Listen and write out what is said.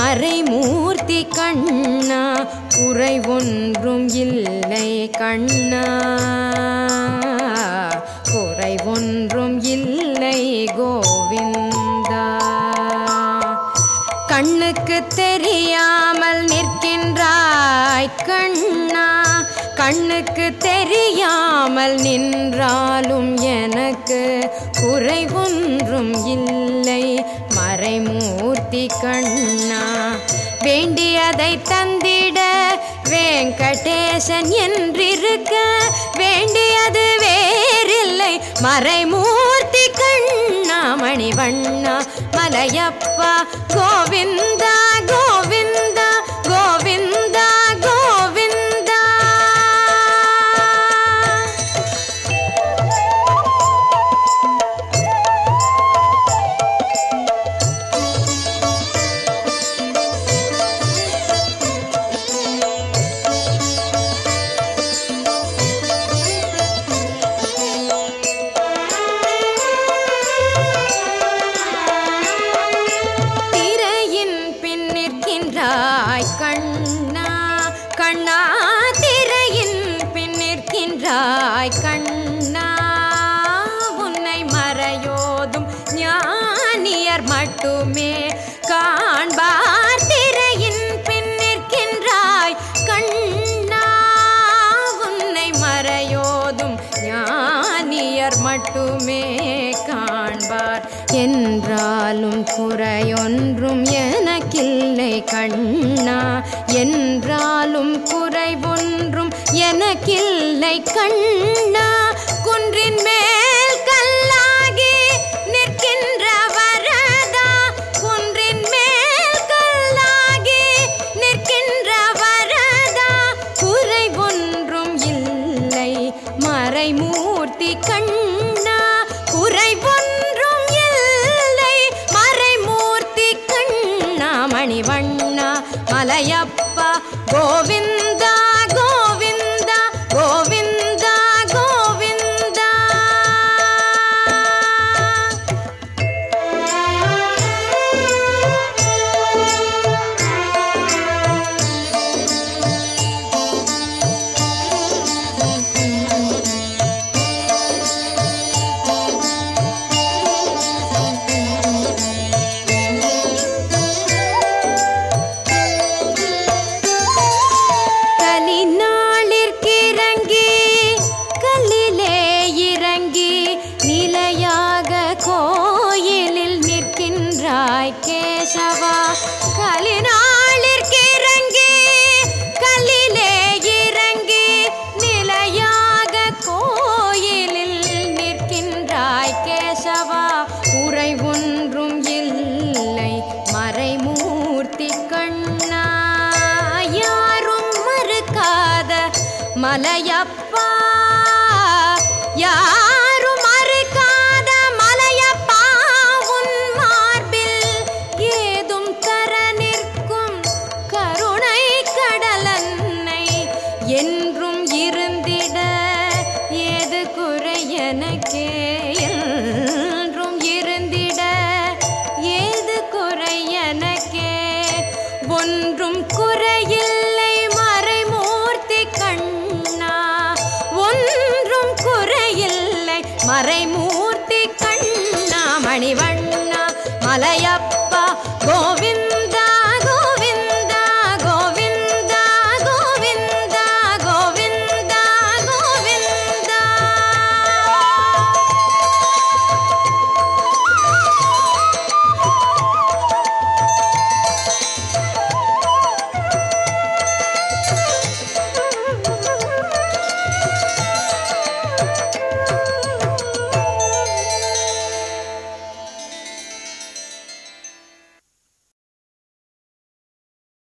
மறைமூர்த்தி கண்ணா குறை ஒன்றும் இல்லை கண்ணா குறை ஒன்றும் இல்லை கோவிந்தா கண்ணுக்கு தெரியாமல் நிற்கின்றாய் கண்ணா கண்ணுக்கு தெரியாமல் நின்றாலும் எனக்கு குறை ஒன்றும் இல்லை மறைமூர்த்தி கண்ணா வேண்டியதை தந்திட வெங்கடேசன் என்றிருக்க வேண்டியது வேறில்லை மறைமூர்த்தி கண்ணா மணிவண்ணா மலையப்பா கோவிந்தா கோவிந்தா கோவிந்தா கோவிந்தா திரையின் பின் நிற்கின்றாய் கண்ணா கண்ணா திரையின் பின் நிற்கின்றாய் கண்ணா உன்னை மறையோதும் ஞானியர் மட்டுமே காண்பார் திரையின் பின் நிற்கின்றாய் கண்ணா உன்னை மறையோதும் ஞானியர் மட்டுமே காண்பார் என்றாலும் குறையொன்றும் எனக்கில்லை கண்ணா என்றாலும் குறை ஒன்றும் எனக்கில்லை கண்ணா குன்றின் மேல் கல்லாகி நிற்கின்ற வரதா குன்றின் மேல் கல்லாகி நிற்கின்ற வரதா குறை ஒன்றும் இல்லை மறைமூர்த்தி கண்ணா குறை ஒன்றும் இல்லை மறைமூர்த்தி கண்ணா மணிவண்ணா மலையப்பா கோவிந்தா கோவிந்தா கோவிந்தா கோவிந்தா கலிநாளிற்கிறங்கி கல்லிலே இறங்கி நிலையாக கோயிலில் நிற்கின்றாய் கேசவா கலிநாளிற்கிறங்கி கல்லிலே இறங்கி நிலையாக கோயிலில் நிற்கின்றாய் கேசவா உரை ஒன்றும் இல்லை மறைமூர்த்தி கண்ணா யாரும் மறுக்காத மலையப்பா யாரும் மறுக்காத மலையப்பா உன் மார்பில் ஏதும் தர நிற்கும் கருணை கடலன்னை என்றும் இருந்திட ஏது குறை எனக்கே என்றும் இருந்திட ஏது குறை எனக்கே ஒன்றும் குறையில்